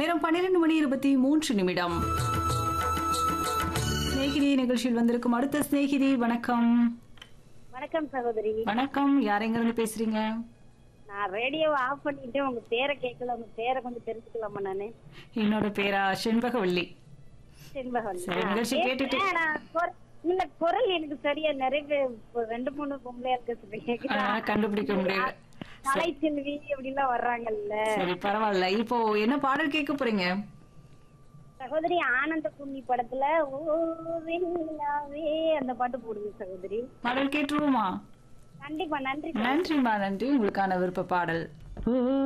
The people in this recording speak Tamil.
நேரம் பன்னிரண்டு மணி இருபத்தி மூன்று நிமிடம் சிநேகிதி நிகழ்ச்சியில் வந்திருக்கும் அடுத்த சிநேகிதி வணக்கம் வணக்கம் சகோதரி வணக்கம் யார் எங்க இருந்து பேசுறீங்க நான் ரேடியோவை ஆஃப் பண்ணிட்டு உங்க பேரை கேட்கல உங்க பேரை கொஞ்சம் தெரிஞ்சுக்கலாமா நானு என்னோட பேரா செண்பகவல்லி செண்பகன் சரி, நிகழ்ச்சி கேட்டுட்டு- இல்ல குரல் எனக்கு சரியா நிறைய பேர் இப்ப ரெண்டு மூணு பொம்பளையா இருக்க சொல்லி கேக்குதா? ஆ, கண்டுபிடிக்க முடியல கலைச்செல்வி அப்படிலாம் வர்றாங்கல்ல சரி பரவாயில்ல இப்போ என்ன பாடல் கேட்க போறீங்க சகோதரி ஆனந்த கும்மி படத்துல ஓ வெண்ணிலாவே அந்த பாட்டு போடுங்க சகோதரி பாடல் கேட்டுருவோமா கண்டிப்பா நன்றி நன்றிமா நன்றி உங்களுக்கான விருப்ப பாடல்